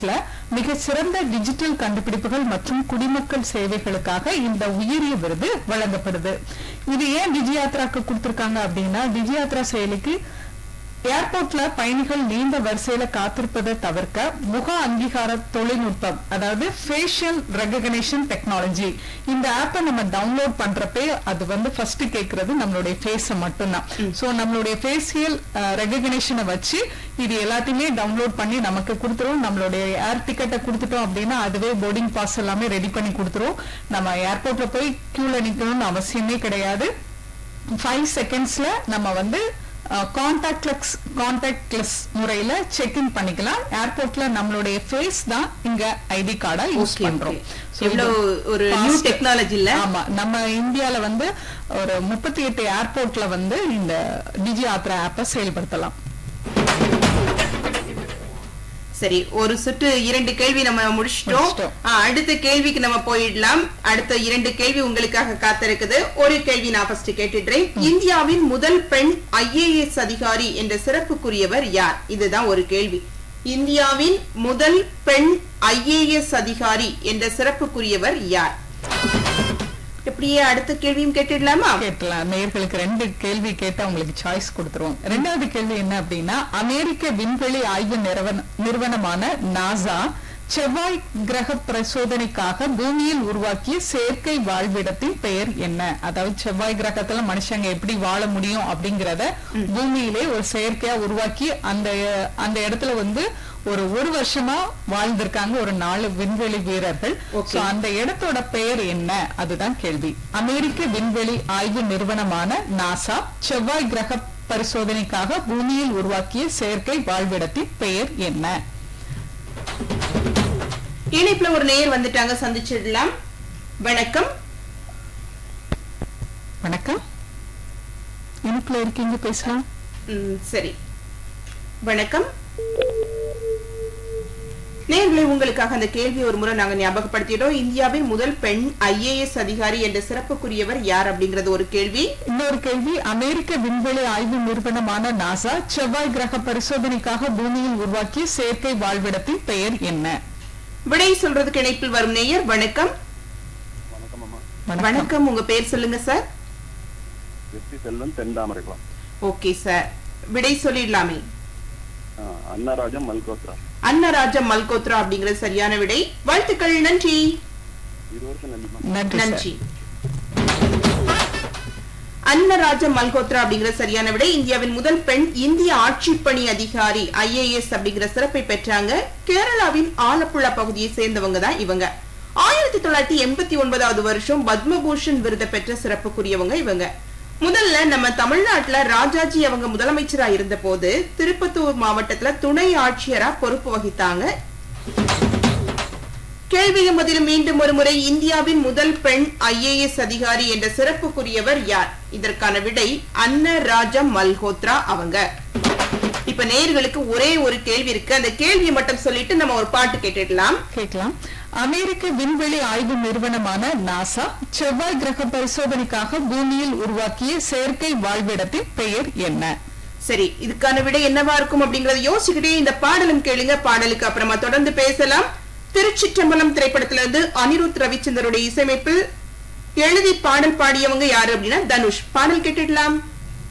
ல மிக சிறந்த டிஜிட்டல் கண்டுபிடிப்புகள் மற்றும் குடிமக்கள் சேவைகளுக்காக இந்த உயரிய விருது வழங்கப்படுது இது ஏன் டிஜியாத்ராக்கு கொடுத்திருக்காங்க அப்படின்னா டிஜியாத்ரா செயலிக்கு ஏர்போர்ட்ல பயணிகள் நீண்ட வரிசையில காத்திருப்பதை தவிர்க்க முக அங்கீகார தொழில்நுட்பம் அதாவது ஃபேஷியல் ரெகக்னேஷன் டெக்னாலஜி இந்த ஆப்பை நம்ம டவுன்லோட் பண்றப்பே அது வந்து ஃபர்ஸ்ட் கேட்கறது நம்மளுடைய ஃபேஸை மட்டும்தான் சோ நம்மளுடைய ஃபேஷியல் ரெகக்னேஷனை வச்சு இது எல்லாத்தையுமே டவுன்லோட் பண்ணி நமக்கு கொடுத்துரும் நம்மளுடைய ஏர் டிக்கெட்டை கொடுத்துட்டோம் அப்படின்னா அதுவே போர்டிங் பாஸ் எல்லாமே ரெடி பண்ணி கொடுத்துரும் நம்ம ஏர்போர்ட்ல போய் கியூல நிக்கணும்னு அவசியமே கிடையாது ஃபைவ் செகண்ட்ஸ்ல நம்ம வந்து கான்டாக்ட்லெஸ் கான்டாக்ட்லெஸ் முறையில செக் இன் பண்ணிக்கலாம் ஏர்போர்ட்ல நம்மளுடைய ஃபேஸ் தான் இங்க ஐடி கார்டா யூஸ் Okay, பண்றோம் okay. So, எவ்வளவு இது ஒரு new fast. technology இல்ல? ஆமா நம்ம இந்தியால வந்து ஒரு முப்பத்தி எட்டு ஏர்போர்ட்ல வந்து இந்த டிஜி யாத்ரா ஆப்பை செயல்படுத்தலாம் சரி ஒரு சுற்று இரண்டு கேள்வி நம்ம முடிச்சிட்டோம் முடிச்சிட்டோம். ஆ, அடுத்த கேள்விக்கு நம்ம போயிடலாம் அடுத்த இரண்டு கேள்வி உங்களுக்காக காத்திருக்குது ஒரு கேள்வி நான் ஃபர்ஸ்ட் கேட்டுடுறேன் இந்தியாவின் முதல் பெண் ஐஏஎஸ் அதிகாரி என்ற சிறப்புக்குரியவர் யார் இதுதான் ஒரு கேள்வி இந்தியாவின் முதல் பெண் ஐஏஎஸ் அதிகாரி என்ற சிறப்புக்குரியவர் யார் இப்படியே அடுத்த கேள்வியும் கேட்டுடலாமா கேட்கலாம் நேயர்களுக்கு ரெண்டு கேள்வி கேட்டா உங்களுக்கு சாய்ஸ் கொடுத்துருவோம் ரெண்டாவது கேள்வி என்ன அப்படின்னா அமெரிக்க விண்வெளி ஆய்வு நிறுவன நிறுவனமான நாசா செவ்வாய் கிரக பரிசோதனைக்காக பூமியில் உருவாக்கிய செயற்கை வாழ்விடத்தின் பெயர் என்ன அதாவது செவ்வாய் கிரகத்துல மனுஷங்க எப்படி வாழ முடியும் அப்படிங்கறத பூமியிலே ஒரு செயற்கையா உருவாக்கி அந்த அந்த இடத்துல வந்து ஒரு ஒரு வருஷமா வாழ்ந்திருக்காங்க ஒரு நாலு விண்வெளி வீரர்கள் Okay. So, அந்த இடத்தோட பெயர் என்ன அதுதான் கேள்வி அமெரிக்க விண்வெளி ஆய்வு நிறுவனமான நாசா செவ்வாய் கிரக பரிசோதனைக்காக பூமியில் உருவாக்கிய செயற்கை வாழ்விடத்தின் பெயர் என்ன இணைப்புல ஒரு நேயர் வந்துட்டாங்க சந்திச்சிடலாம் வணக்கம் வணக்கம் இனிப்புல இருக்கீங்க பேசலாம் ம், சரி வணக்கம் நேர்களை உங்களுக்காக அந்த கேள்வி ஒரு முறை நாங்க ஞாபகப்படுத்திட்டோம் இந்தியாவின் முதல் பெண் ஐஏஎஸ் அதிகாரி என்ற சிறப்புக்குரியவர் யார் அப்படிங்கறது ஒரு கேள்வி இன்னொரு கேள்வி அமெரிக்க விண்வெளி ஆய்வு நிறுவனமான நாசா செவ்வாய் கிரக பரிசோதனைக்காக பூமியில் உருவாக்கிய செயற்கை வாழ்விடத்தின் பெயர் என்ன விடை சொல்றதுக்கு இணைப்பில் வரும் நேயர் வணக்கம் வணக்கம் அம்மா வணக்கம் வணக்கம் உங்க பேர் சொல்லுங்க சார் வெற்றி செல்வன் தென்தாமரைக்குளம் ஓகே சார் விடை சொல்லிடலாமே ஆ, அன்னராஜம் மல்கோத்ரா அன்னராஜம் மல்கோத்ரா அப்படிங்கிறது சரியான விடை வாழ்த்துக்கள் நன்றி இது வருஷம் நன்றிமா நன்றி சார். நன்றி அன்னராஜ மல்கோத்ரா அப்படிங்கிற சரியான விடை இந்தியாவின் முதல் பெண் இந்திய ஆட்சிப்பணி அதிகாரி ஐஏஎஸ் அப்படிங்கிற சிறப்பை பெற்றாங்க கேரளாவின் ஆலப்புழா பகுதியை சேர்ந்தவங்க தான் இவங்க ஆயிரத்தி தொள்ளாயிரத்தி எண்பத்தி ஒன்பதாவது வருஷம் பத்மபூஷன் விருதை பெற்ற சிறப்புக்குரியவங்க இவங்க முதல்ல நம்ம தமிழ்நாட்டுல ராஜாஜி அவங்க முதலமைச்சரா இருந்த போது திருப்பத்தூர் மாவட்டத்துல துணை ஆட்சியரா பொறுப்பு வகித்தாங்க கேள்வியும் பதிலும் மீண்டும் ஒரு முறை இந்தியாவின் முதல் பெண் ஐஏஎஸ் அதிகாரி என்ற சிறப்புக்குரியவர் யார் இதற்கான விடை அன்ன ராஜா மல்ஹோத்ரா அவங்க இப்ப நேயர்களுக்கு ஒரே ஒரு கேள்வி இருக்கு அந்த கேள்வியை மட்டும் சொல்லிட்டு நம்ம ஒரு பாட்டு கேட்டுடலாம் கேட்கலாம் அமெரிக்க விண்வெளி ஆய்வு நிறுவனமான நாசா செவ்வாய் கிரக பரிசோதனைக்காக பூமியில் உருவாக்கிய செயற்கை வாழ்விடத்தின் பெயர் என்ன சரி இதுக்கான விடை என்னவா இருக்கும் அப்படிங்கறத யோசிச்சுக்கிட்டே இந்த பாடலும் கேளுங்க பாடலுக்கு அப்புறமா தொடர்ந்து பேசலாம் திருச்சிற்றம்பலம் திரைப்படத்திலிருந்து அனிருத் ரவிச்சந்தருடைய இசையமைப்பில் எழுதி பாடல் பாடியவங்க யாரு அப்படின்னா தனுஷ் பாடல் கேட்டுடலாம்